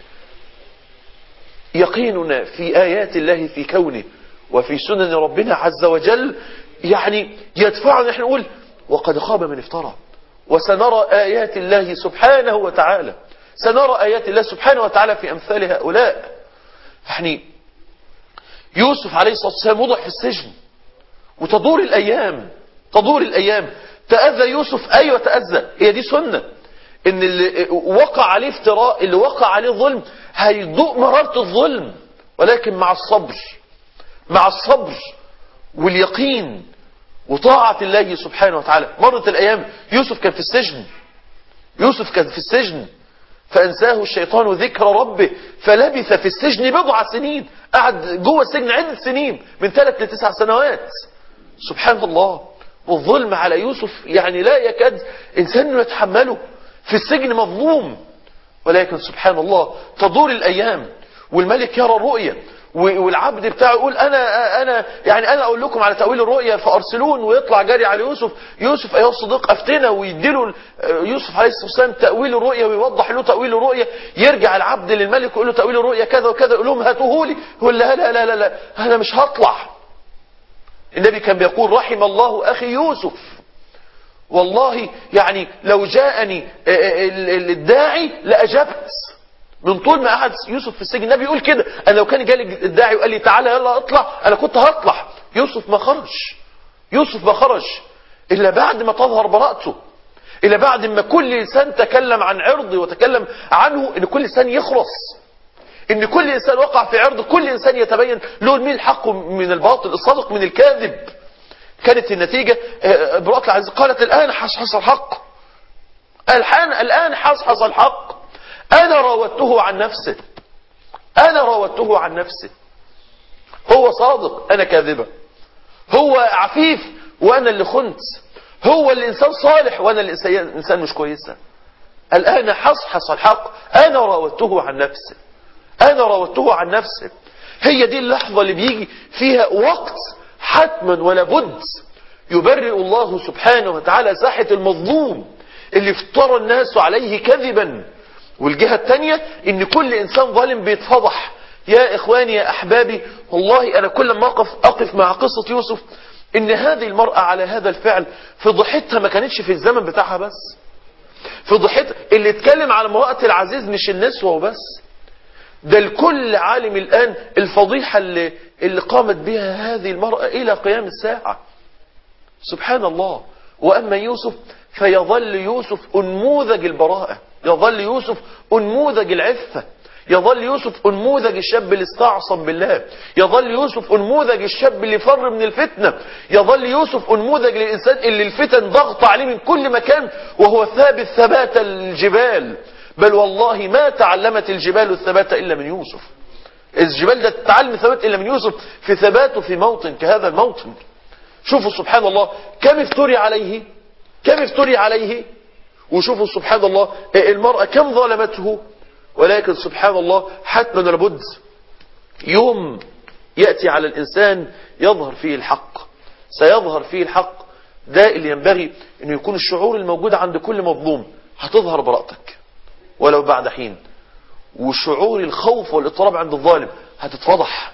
Speaker 2: يقيننا في آيات الله في كونه وفي سنن ربنا عز وجل يعني يدفعنا احنا نقول وقد خاب من افترى وسنرى آيات الله سبحانه وتعالى سنرى آيات الله سبحانه وتعالى في أمثال هؤلاء يعني يوسف عليه الصلاة والسلام وضع في السجن وتدور الأيام تدور الأيام تأذى يوسف أيوة تأذى هي دي سنة ان اللي وقع عليه افتراء اللي وقع عليه ظلم هيذوق مرارة الظلم ولكن مع الصبر مع الصبر واليقين وطاعة الله سبحانه وتعالى مرت الأيام يوسف كان في السجن يوسف كان في السجن فأنساه الشيطان ذكر ربه فلبث في السجن بضع سنين قعد جوه السجن عدة سنين من ثلاث لتسع سنوات سبحان الله والظلم على يوسف يعني لا يكاد إنسان يتحمله في السجن مظلوم ولكن سبحان الله تدور الأيام والملك يرى الرؤية والعبد بتاعه يقول انا انا يعني انا اقول لكم على تاويل الرؤيا فارسلون ويطلع جاري على يوسف يوسف ايها الصديق افتنا ويديله يوسف عليه الصلاه والسلام تاويل الرؤيا ويوضح له تاويل الرؤيا يرجع العبد للملك ويقول له تاويل الرؤيا كذا وكذا يقول لهم هاتوه لي يقول لا لا لا لا, لا انا مش هطلع النبي كان بيقول رحم الله اخي يوسف والله يعني لو جاءني الداعي لاجبت من طول ما قعد يوسف في السجن النبي يقول كده انا لو كان جالي الداعي وقال لي تعالى يلا اطلع انا كنت هطلع يوسف ما خرج يوسف ما خرج الا بعد ما تظهر براءته إلى بعد ما كل إنسان تكلم عن عرضه وتكلم عنه إن كل إنسان يخلص إن كل إنسان وقع في عرض كل إنسان يتبين له مين الحق من الباطل الصادق من الكاذب كانت النتيجة آه، امرأة العزيز قالت الآن حصحص الحق الآن الآن حصحص الحق أنا راودته عن نفسه أنا راودته عن نفسه هو صادق أنا كاذبة هو عفيف وأنا اللي خنت هو الإنسان صالح وأنا الإنسان مش كويسة الآن حصحص الحق أنا راودته عن نفسه أنا راودته عن نفسه هي دي اللحظة اللي بيجي فيها وقت حتما ولا بد يبرئ الله سبحانه وتعالى ساحة المظلوم اللي افترى الناس عليه كذبا والجهة التانية ان كل انسان ظالم بيتفضح يا اخواني يا احبابي والله انا كل ما اقف اقف مع قصة يوسف ان هذه المرأة على هذا الفعل فضحتها ما كانتش في الزمن بتاعها بس فضحتها اللي اتكلم على امرأة العزيز مش النسوة وبس ده الكل عالم الآن الفضيحة اللي, اللي قامت بها هذه المرأة إلى قيام الساعة سبحان الله وأما يوسف فيظل يوسف أنموذج البراءة يظل يوسف أنموذج العفة يظل يوسف أنموذج الشاب اللي استعصم بالله يظل يوسف أنموذج الشاب اللي فر من الفتنة يظل يوسف أنموذج للإنسان اللي الفتن ضغط عليه من كل مكان وهو ثابت ثبات الجبال بل والله ما تعلمت الجبال الثبات إلا من يوسف الجبال ده تتعلم الثبات إلا من يوسف في ثباته في موطن كهذا الموطن شوفوا سبحان الله كم افتري عليه كم افتري عليه وشوفوا سبحان الله المرأة كم ظلمته ولكن سبحان الله حتما لابد يوم يأتي على الإنسان يظهر فيه الحق سيظهر فيه الحق ده اللي ينبغي أنه يكون الشعور الموجود عند كل مظلوم هتظهر براءتك ولو بعد حين وشعور الخوف والاضطراب عند الظالم هتتفضح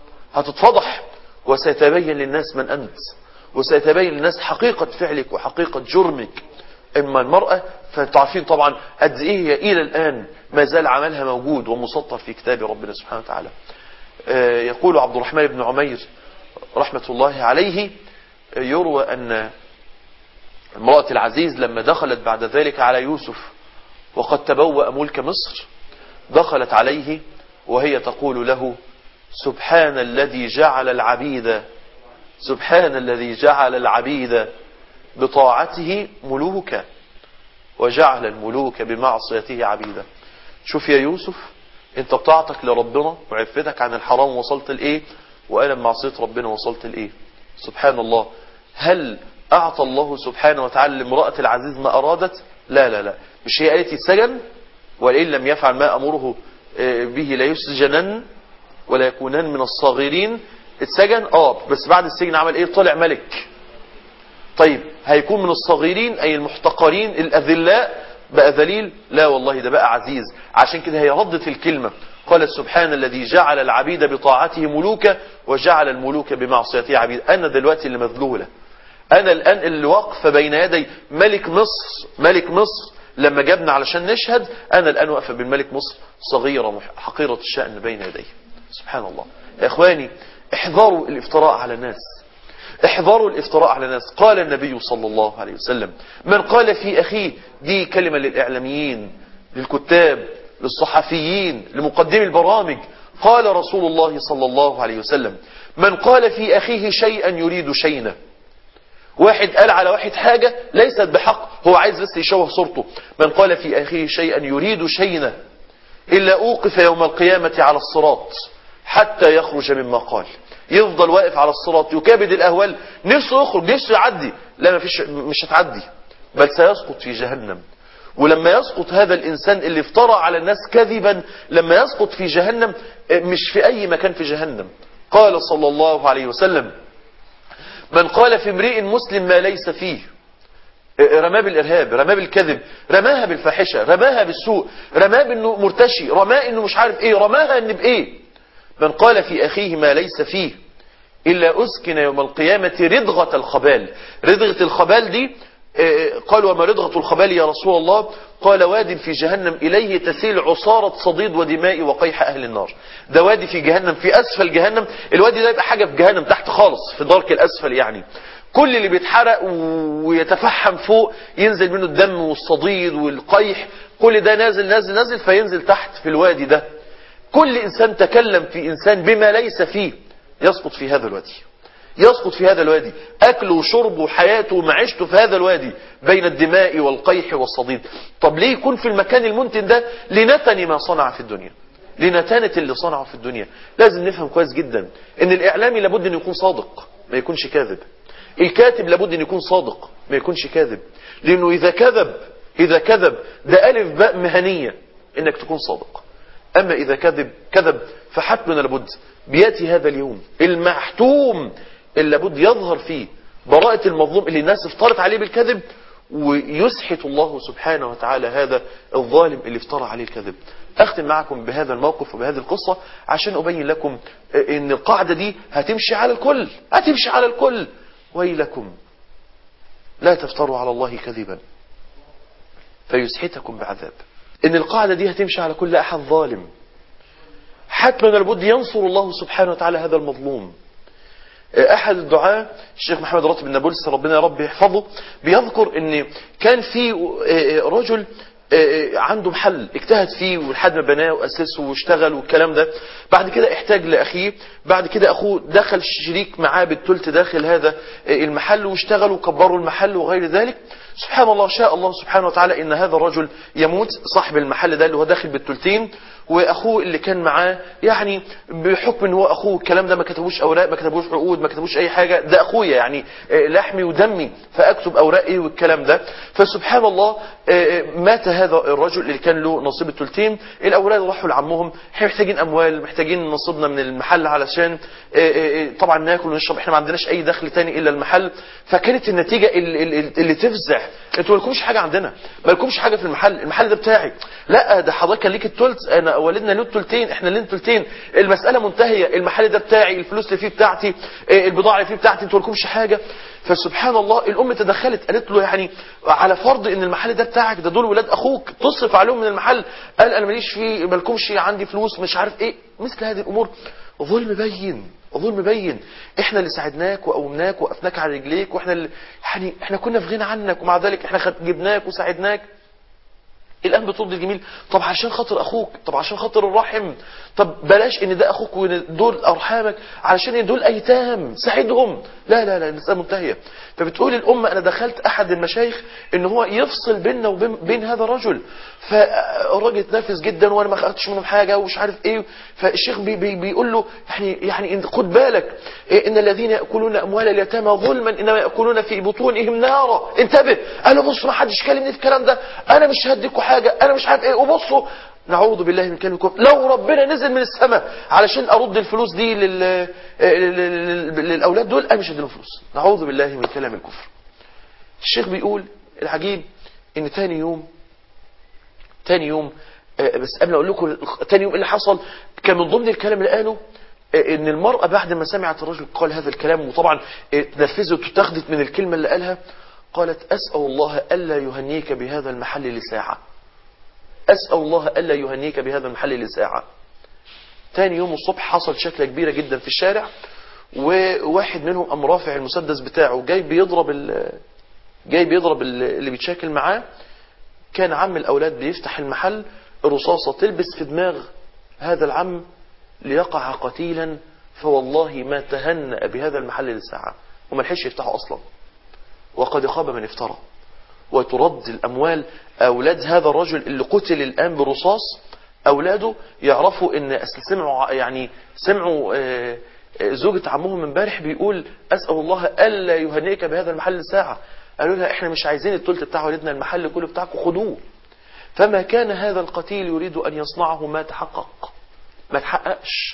Speaker 2: هتتفضح وسيتبين للناس من أنت وسيتبين للناس حقيقة فعلك وحقيقة جرمك اما المرأة فتعرفين طبعا قد ايه هي الى الان ما زال عملها موجود ومسطر في كتاب ربنا سبحانه وتعالى آه يقول عبد الرحمن بن عمير رحمة الله عليه آه يروى ان امرأة العزيز لما دخلت بعد ذلك على يوسف وقد تبوأ ملك مصر دخلت عليه وهي تقول له سبحان الذي جعل العبيد سبحان الذي جعل العبيد بطاعته ملوكا وجعل الملوك بمعصيته عبيدا شوف يا يوسف انت بطاعتك لربنا وعفتك عن الحرام وصلت لايه وانا بمعصيه ربنا وصلت لايه سبحان الله هل اعطى الله سبحانه وتعالى لامراه العزيز ما ارادت لا لا لا مش هي قالت يتسجن ولئن لم يفعل ما امره به ليسجنن ولا يكونن من الصاغرين اتسجن اه بس بعد السجن عمل ايه طلع ملك طيب هيكون من الصغيرين أي المحتقرين الأذلاء بقى ذليل لا والله ده بقى عزيز عشان كده هي ردت الكلمة قالت سبحان الذي جعل العبيد بطاعته ملوكا وجعل الملوك بمعصيته عبيد أنا دلوقتي اللي مذلولة أنا الآن اللي واقفة بين يدي ملك مصر ملك مصر لما جابنا علشان نشهد أنا الآن واقفة بين ملك مصر صغيرة حقيرة الشأن بين يديه سبحان الله يا إخواني احذروا الافتراء على الناس احذروا الافتراء على الناس قال النبي صلى الله عليه وسلم من قال في أخيه دي كلمة للإعلاميين للكتاب للصحفيين لمقدمي البرامج قال رسول الله صلى الله عليه وسلم من قال في أخيه شيئا يريد شيئا واحد قال على واحد حاجة ليست بحق هو عايز بس يشوه صورته من قال في أخيه شيئا يريد شيئا إلا أوقف يوم القيامة على الصراط حتى يخرج مما قال يفضل واقف على الصراط يكابد الأهوال نفسه يخرج نفسه يعدي لا ما فيش مش هتعدي بل سيسقط في جهنم ولما يسقط هذا الإنسان اللي افترى على الناس كذبا لما يسقط في جهنم مش في أي مكان في جهنم قال صلى الله عليه وسلم من قال في امرئ مسلم ما ليس فيه رماه بالإرهاب رماه بالكذب رماها بالفاحشة رماها بالسوء رماه بأنه مرتشي رماه أنه مش عارف إيه رماها أن بإيه من قال في أخيه ما ليس فيه إلا أسكن يوم القيامة ردغة الخبال ردغة الخبال دي قال وما ردغة الخبال يا رسول الله قال واد في جهنم إليه تسيل عصارة صديد ودماء وقيح أهل النار ده وادي في جهنم في أسفل جهنم الوادي ده يبقى حاجة في جهنم تحت خالص في دارك الأسفل يعني كل اللي بيتحرق ويتفحم فوق ينزل منه الدم والصديد والقيح كل ده نازل نازل نازل فينزل تحت في الوادي ده كل إنسان تكلم في إنسان بما ليس فيه يسقط في هذا الوادي يسقط في هذا الوادي أكله وشربه وحياته ومعيشته في هذا الوادي بين الدماء والقيح والصديد طب ليه يكون في المكان المنتن ده لنتن ما صنع في الدنيا لنتانة اللي صنعه في الدنيا لازم نفهم كويس جدا ان الاعلامي لابد ان يكون صادق ما يكونش كاذب الكاتب لابد ان يكون صادق ما يكونش كاذب لانه اذا كذب اذا كذب ده الف باء مهنية انك تكون صادق اما اذا كذب كذب فحتما لابد بياتي هذا اليوم المحتوم اللي لابد يظهر فيه براءة المظلوم اللي الناس افترت عليه بالكذب ويسحت الله سبحانه وتعالى هذا الظالم اللي افترى عليه الكذب اختم معكم بهذا الموقف وبهذه القصة عشان ابين لكم ان القاعدة دي هتمشي على الكل هتمشي على الكل ويلكم لا تفتروا على الله كذبا فيسحتكم بعذاب ان القاعدة دي هتمشي على كل احد ظالم حتما لابد ينصر الله سبحانه وتعالى هذا المظلوم احد الدعاة الشيخ محمد راتب النابلسي ربنا يا رب يحفظه بيذكر ان كان في رجل عنده محل اجتهد فيه ولحد ما بناه واسسه واشتغل والكلام ده بعد كده احتاج لاخيه بعد كده اخوه دخل شريك معاه بالثلث داخل هذا المحل واشتغلوا وكبروا المحل وغير ذلك سبحان الله شاء الله سبحانه وتعالى ان هذا الرجل يموت صاحب المحل ده اللي هو داخل بالثلثين واخوه اللي كان معاه يعني بحكم ان هو اخوه الكلام ده ما كتبوش اوراق ما كتبوش عقود ما كتبوش اي حاجه ده اخويا يعني لحمي ودمي فاكتب اوراقي والكلام ده فسبحان الله مات هذا الرجل اللي كان له نصيب الثلثين الاولاد راحوا لعمهم احنا محتاجين اموال محتاجين نصيبنا من المحل علشان طبعا ناكل ونشرب احنا ما عندناش اي دخل تاني الا المحل فكانت النتيجه اللي, اللي تفزع انتوا مالكمش حاجه عندنا مالكمش حاجه في المحل المحل ده بتاعي لا ده حضرتك كان ليك الثلث انا والدنا له الثلثين احنا لنا الثلثين المساله منتهيه المحل ده بتاعي الفلوس اللي فيه بتاعتي البضاعه اللي فيه بتاعتي انتوا مالكمش حاجه فسبحان الله الام تدخلت قالت له يعني على فرض ان المحل ده بتاعك ده دول ولاد اخوك تصرف عليهم من المحل قال انا ماليش فيه مالكمش عندي فلوس مش عارف ايه مثل هذه الامور ظلم بين ظلم بين احنا اللي ساعدناك وقومناك وقفناك على رجليك واحنا اللي يعني احنا كنا في غنى عنك ومع ذلك احنا جبناك وساعدناك الان بترد الجميل طب عشان خاطر اخوك طب عشان خاطر الرحم طب بلاش ان ده اخوك ودول ارحامك علشان دول ايتام ساعدهم لا لا لا المساله منتهيه فبتقول الامه انا دخلت احد المشايخ ان هو يفصل بيننا وبين بين هذا الرجل فالراجل اتنافس جدا وانا ما خدتش منهم حاجه ومش عارف ايه فالشيخ بي بي بيقول له يعني يعني خد بالك إيه ان الذين ياكلون اموال اليتامى ظلما انما ياكلون في بطونهم نارا انتبه انا بص ما حدش كلمني في الكلام ده انا مش هديكوا حاجه انا مش عارف ايه وبصوا نعوذ بالله من كلمة الكفر لو ربنا نزل من السماء علشان ارد الفلوس دي لل... للاولاد دول انا مش هديلهم فلوس نعوذ بالله من كلام الكفر الشيخ بيقول العجيب ان تاني يوم تاني يوم بس قبل اقول لكم تاني يوم اللي حصل كان من ضمن الكلام اللي قاله ان المرأة بعد ما سمعت الرجل قال هذا الكلام وطبعا تنفذت وتاخدت من الكلمة اللي قالها قالت أسأل الله ألا يهنيك بهذا المحل لساعة أسأل الله ألا يهنيك بهذا المحل لساعة تاني يوم الصبح حصل شكلة كبيرة جدا في الشارع وواحد منهم قام رافع المسدس بتاعه جاي بيضرب ال... جاي بيضرب اللي بيتشاكل معاه كان عم الأولاد بيفتح المحل الرصاصة تلبس في دماغ هذا العم ليقع قتيلا فوالله ما تهنأ بهذا المحل لساعة وما لحقش يفتحه أصلا وقد خاب من افترى وترد الأموال أولاد هذا الرجل اللي قتل الآن برصاص أولاده يعرفوا إن أصل سمعوا يعني سمعوا زوجة عمهم امبارح بيقول أسأل الله ألا يهنيك بهذا المحل ساعة قالوا لها إحنا مش عايزين التلت بتاع والدنا المحل كله بتاعكم خدوه فما كان هذا القتيل يريد أن يصنعه ما تحقق ما تحققش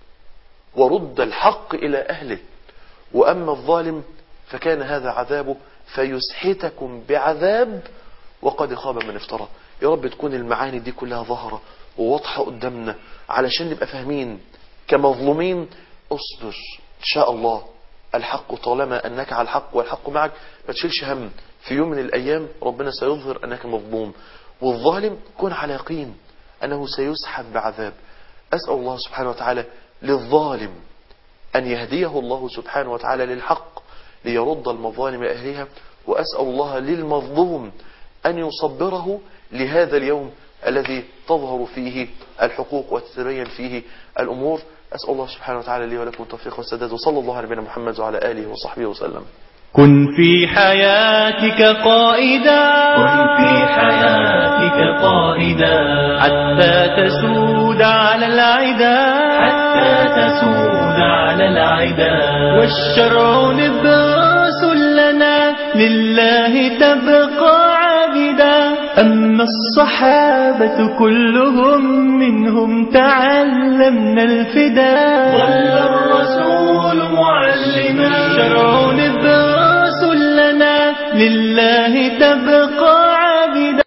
Speaker 2: ورد الحق إلى أهله وأما الظالم فكان هذا عذابه فيسحتكم بعذاب وقد خاب من افترى يا رب تكون المعاني دي كلها ظاهرة وواضحة قدامنا علشان نبقى فاهمين كمظلومين اصبر ان شاء الله الحق طالما انك على الحق والحق معك ما تشيلش هم في يوم من الايام ربنا سيظهر انك مظلوم والظالم كن على يقين انه سيسحب بعذاب اسال الله سبحانه وتعالى للظالم ان يهديه الله سبحانه وتعالى للحق ليرد المظالم أهلها وأسأل الله للمظلوم أن يصبره لهذا اليوم الذي تظهر فيه الحقوق وتتبين فيه الأمور أسأل الله سبحانه وتعالى لي ولكم التوفيق والسداد وصلى الله على نبينا محمد وعلى آله وصحبه وسلم
Speaker 1: كن في حياتك قائدا كن في حياتك قائدا حتى تسود على العدا حتى تسود على العدا والشرع لباس لنا لله تبقى عابدا أما الصحابة كلهم منهم تعلمنا الفداء ظل الرسول معلم